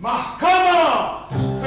محكمة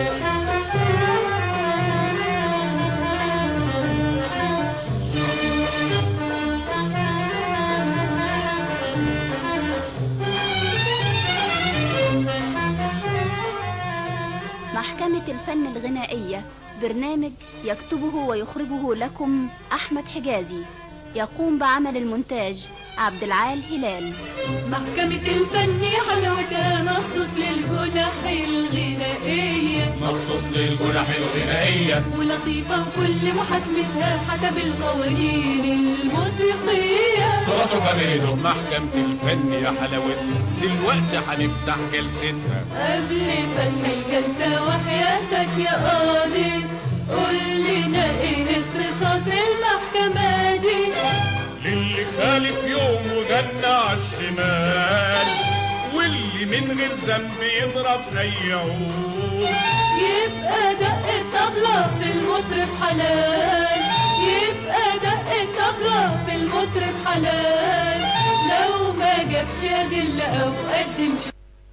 محكمة الفن الغنائية برنامج يكتبه ويخرجه لكم أحمد حجازي يقوم بعمل المونتاج عبد العال هلال محكمة الفن حلاوتها مخصوص للجنح الغنائية مخصوص للجنح الغنائية ولطيفة وكل محاكمتها حسب القوانين الموسيقية صلاصة كاميريدو محكمة الفن يا حلاوتها دلوقتي هنفتح جلستها قبل فتح الجلسة وحياتك يا قاضي قول لنا ايه اختصاص المحكمة دي للي خالف يوم وجنى عالشمال واللي من غير ذنب يضرب اي عود يبقى دق الطبلة في المطرب حلال يبقى دق الطبلة في المطرب حلال لو ما جابش أدلة أو قدم شو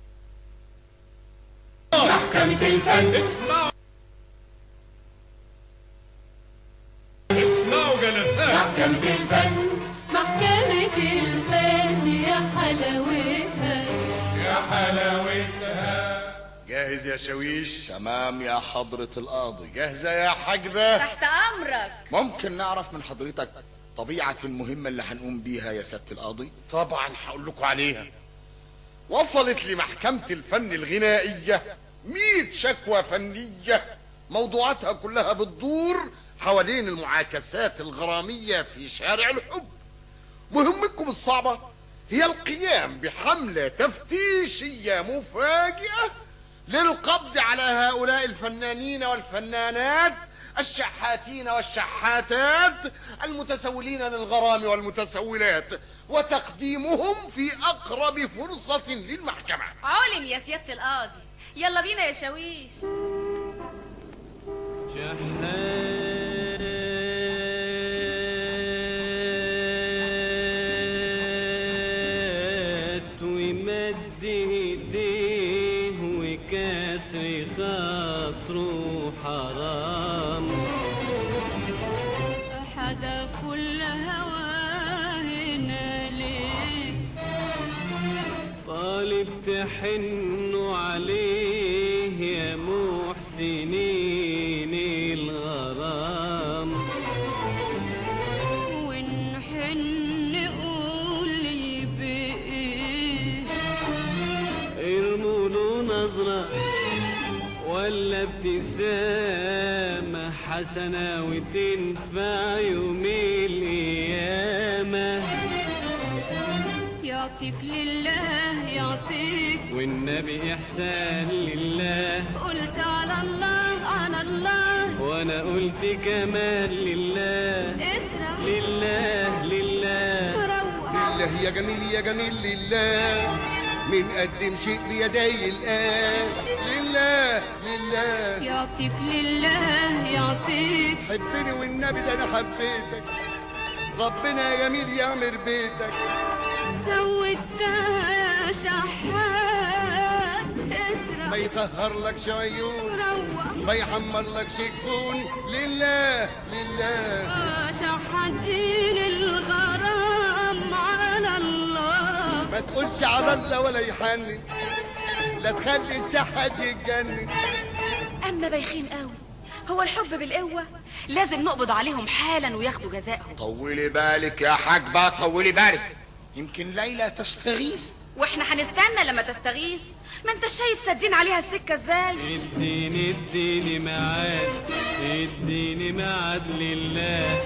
محكمة الفن اسمعوا اسمعوا جلسات محكمة الفن محكمة الفن يا حلاوتها يا حلاوتها جاهز يا شويش تمام يا حضرة القاضي جاهزة يا حاجبة تحت امرك ممكن نعرف من حضرتك طبيعة المهمة اللي هنقوم بيها يا سيادة القاضي طبعا هقول لكم عليها وصلت لمحكمة الفن الغنائية مئة شكوى فنية موضوعاتها كلها بتدور حوالين المعاكسات الغرامية في شارع الحب مهمتكم الصعبة هي القيام بحملة تفتيشية مفاجئة للقبض على هؤلاء الفنانين والفنانات الشحاتين والشحاتات المتسولين للغرام والمتسولات وتقديمهم في أقرب فرصة للمحكمة علم يا سيادة القاضي يلا بينا يا شاويش شحات ومد ايديه وكسر خاطره حرام حدا كل هواهنا ليه طالب تحنوا عليه يا محسنين الغرام ونحن قول لي بإيه ارموا له نظرة ولا ابتسامة حسنة وتنفع يوم القيامة يعطيك لله يعطيك والنبي إحسان لله قلت على الله على الله وأنا قلت كمان لله اسرع لله لله روح لله يا جميل يا جميل لله من قدم شيء بيدي الآن لله لله يعطيك لله يعطيك حبني والنبي ده انا حبيتك ربنا يا جميل يعمر بيتك زودتها يا شحات اسرع ما يسهر لك عيون روح ما يحمر لك جفون لله لله آه، شحاتين الغرام على الله ما تقولش على الله ولا يحنن لا تخلي الصحة تتجنن اما بايخين قوي هو الحب بالقوة لازم نقبض عليهم حالا وياخدوا جزائهم طولي بالك يا حاجبة طولي بالك يمكن ليلى تستغيث واحنا هنستنى لما تستغيث ما انت شايف سادين عليها السكة ازاي اديني اديني ميعاد اديني ميعاد لله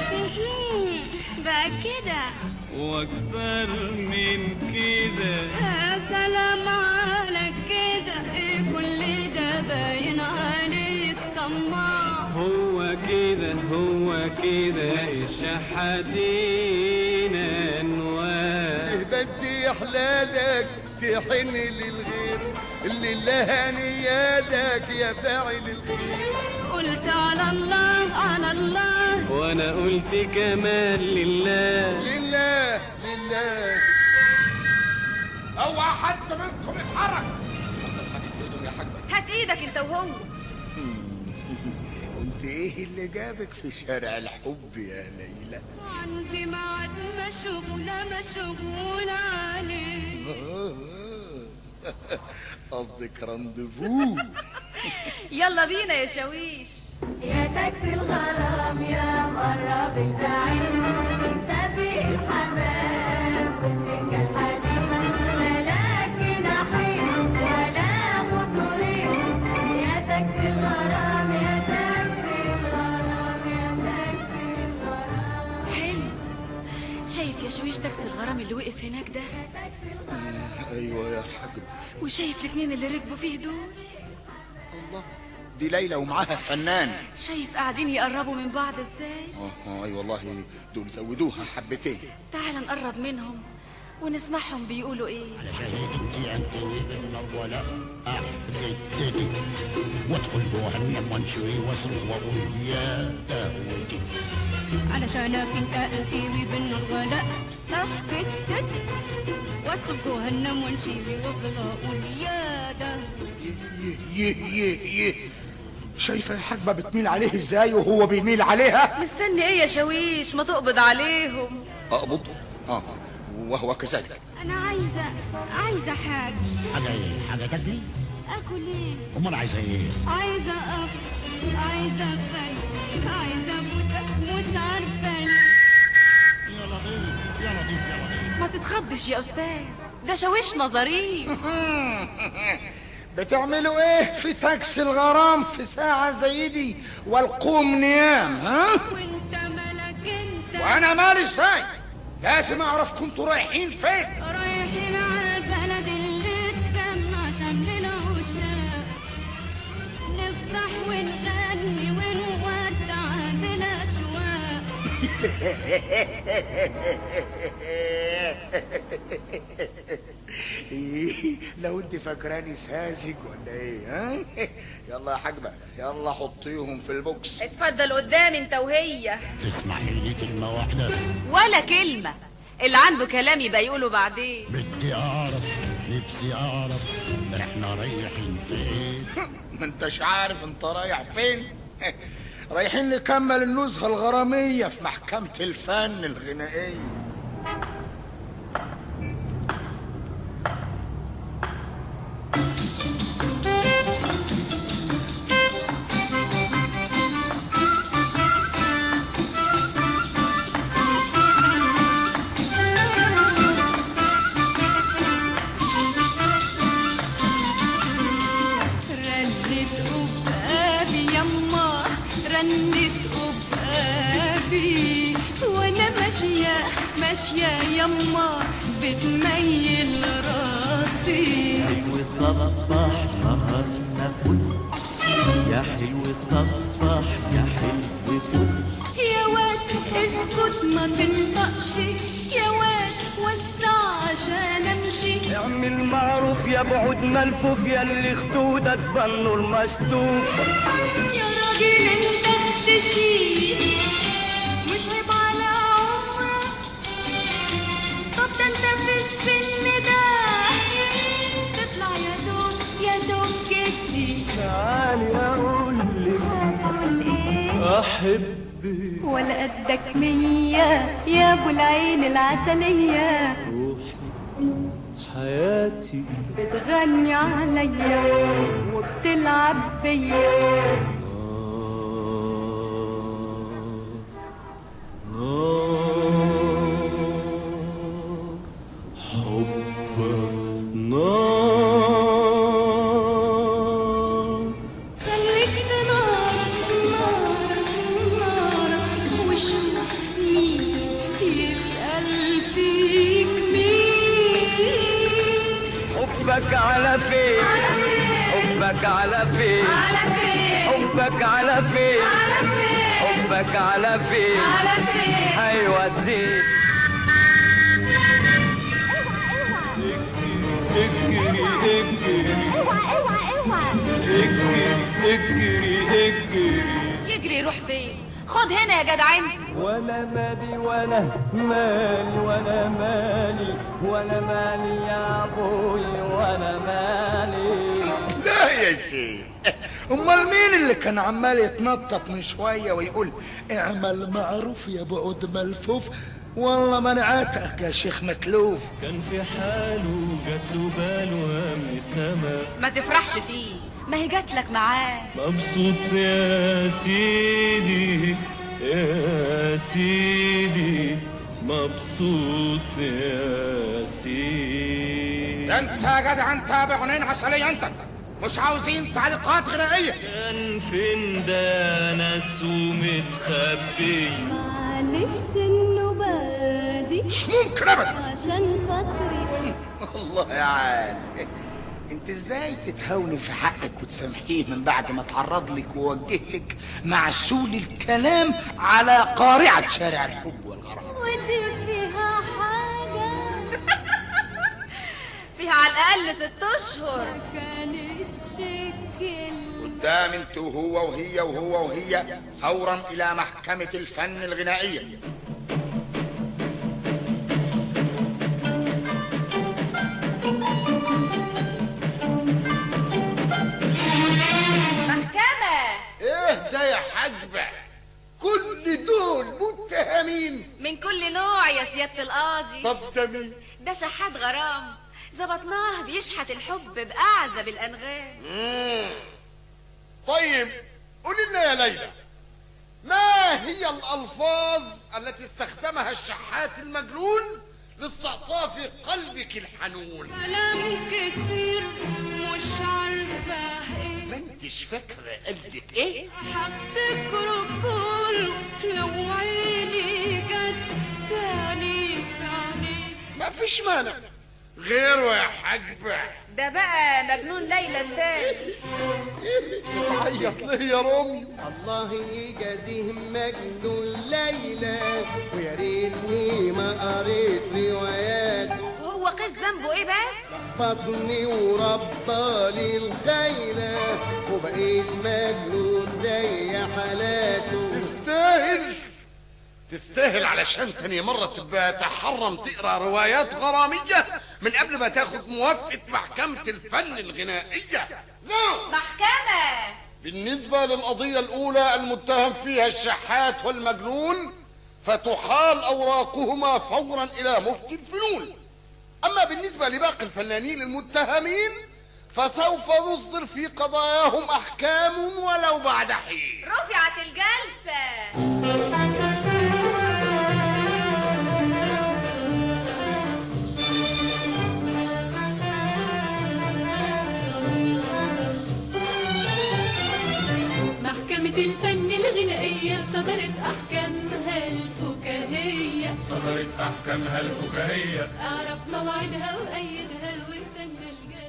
بقى كده واكتر من كده يا سلام على كده ايه كل ده باين عليك طماع هو كده هو كده الشحاتين انواع ليه بس يحلالك تحن للغير لله نيادك يا فاعل الخير قلت على الله على الله وانا قلت كمان لله لله لله اوعى حد منكم يتحرك يا حاجة هات ايدك انت وهو انت ايه اللي جابك في شارع الحب يا ليلى عندي ميعاد مشغولة مشغولة عليه قصدك رانديفو يلا بينا يا شاويش يا تاكسي الغرام يا مقرب الزعيم انت بيه الحمام والسكة الحديد لا لا جناحين ولا موتورين يا تاكسي الغرام يا تاكسي الغرام يا تاكسي الغرام حلو شايف يا شاويش تاكسي الغرام اللي وقف هناك ده ايوه يا حاج وشايف الاتنين اللي ركبوا فيه دول الله دي ليلى ومعاها فنان شايف قاعدين يقربوا من بعض ازاي اه اه اي والله دول زودوها حبتين تعال نقرب منهم ونسمعهم بيقولوا ايه وادخل جهنم وانشري واصرخ وقول يا داودي علشانك انت انتيبي بالنغلة سكتت وادخل جهنم ونشيبي وافضل اقول يا ده يه يه يه شايفه يا حاجبه بتميل عليه ازاي وهو بيميل عليها مستني ايه يا شاويش ما تقبض عليهم اقبض اه وهو كذلك انا عايزة عايزة حاجة حاجة ايه؟ حاجة تاكلي؟ اكل ايه أمال عايزة ايه؟ عايزة أكل عايزة فن عايزة بوسة مش عارفة يا لطيف يا لطيف يا لطيف ما تتخضش يا استاذ ده شاويشنا ظريف بتعملوا ايه في تاكسي الغرام في ساعة زي دي والقوم نيام ها وانت ملك انت وانا مالي ازاي لازم اعرف كنتوا رايحين فين رايحين على البلد اللي تسمى شملنا وشاف نفرح ونغني ونودع بالاشواق إيه لو انت فاكراني ساذج ولا ايه ها يلا يا حاجبه يلا حطيهم في البوكس اتفضل قدام انت وهي تسمحي لي كلمة واحدة ولا كلمة اللي عنده كلام يبقى يقوله بعدين بدي أعرف نفسي أعرف إحنا رايحين فين؟ ما انتش عارف انت رايح فين رايحين نكمل النزهة الغرامية في محكمة الفن الغنائية رنت أبقابي يما رنت أبقابي وأنا ماشية ماشية يما بتميل راسي حلو صبح نهارنا فل يا حلو صبح يا حلو فل يا واد اسكت ما تنطقش يا واد وسع عشان امشي اعمل معروف يا بعود ملفوف يا اللي خدودك بنوا المشطوب يا راجل انت اختشي مش عيب على عمرك طب ده انت في السن ده تطلع يا دوب يا دوب جدي تعالي اقول لك قول ايه احبك ولا قدك مية يا ابو العين العسلية حياتي بتغني عليا وبتلعب بيا نار حبك نار خليك في نارك نارك نارك وشوف مين يسأل فيك مين حبك على فين حبك على فين حبك على فين حبك على فين هيوديك اجري اجري اجري اجري اجري يجري يروح فين خد هنا يا جدعان وانا مالي وانا مالي وانا مالي وانا مالي يا ابوي وانا مالي لا يا شيخ امال مين اللي كان عمال يتنطط من شويه ويقول اعمل معروف يا بعود ملفوف والله منعتك يا شيخ متلوف كان في حاله جات له باله أمن سما ما تفرحش فيه ما هي جات لك معاه مبسوط يا سيدي يا سيدي مبسوط يا سيدي ده انت يا جدع انت يا بعينين عسليه انت مش عاوزين تعليقات غنائيه كان فين ده ناس ومتخبي معلش النوبة دي مش ممكن ابدا عشان خاطري الله يا عال انت ازاي تتهاوني في حقك وتسامحيه من بعد ما تعرض لك ووجه لك معسول الكلام على قارعة شارع الحب والغرام ودي فيها حاجة فيها على الاقل ست اشهر ما كانتش كلمة قدام انت وهو وهي وهو وهي فورا الى محكمة الفن الغنائية محكمة ايه ده يا حجبة كل دول متهمين من كل نوع يا سيادة القاضي طب ده مين ده شحات غرام ظبطناه بيشحت الحب بأعزب الأنغام مم. طيب قولي لنا يا ليلى ما هي الألفاظ التي استخدمها الشحات المجنون لاستعطاف قلبك الحنون كلام كتير مش عارفة ايه ما انتش فاكرة قلبك ايه هفتكره كله لو عيني جت تاني في عيني ما فيش مانع غيره يا حجبة ده بقى مجنون ليلى التاني عيط ليه يا رمي الله يجازيه مجنون ليلى ويا ريتني ما قريت رواياته وهو قيس ذنبه ايه بس بطني وربالي الخيلة وبقيت مجنون زي حالاته تستاهل تستاهل علشان تاني مرة تبقى تحرم تقرا روايات غرامية من قبل ما تاخد موافقة محكمة الفن الغنائية لا محكمة بالنسبة للقضية الأولى المتهم فيها الشحات والمجنون فتحال أوراقهما فورا إلى مفتي الفنون أما بالنسبة لباقي الفنانين المتهمين فسوف نصدر في قضاياهم أحكام ولو بعد حين رفعت الجلسة محكمة الفن الغنائية صدرت أحكامها الفكاهية صدرت أحكامها الفكاهية أعرف موعدها وأيدها واستنى الجاي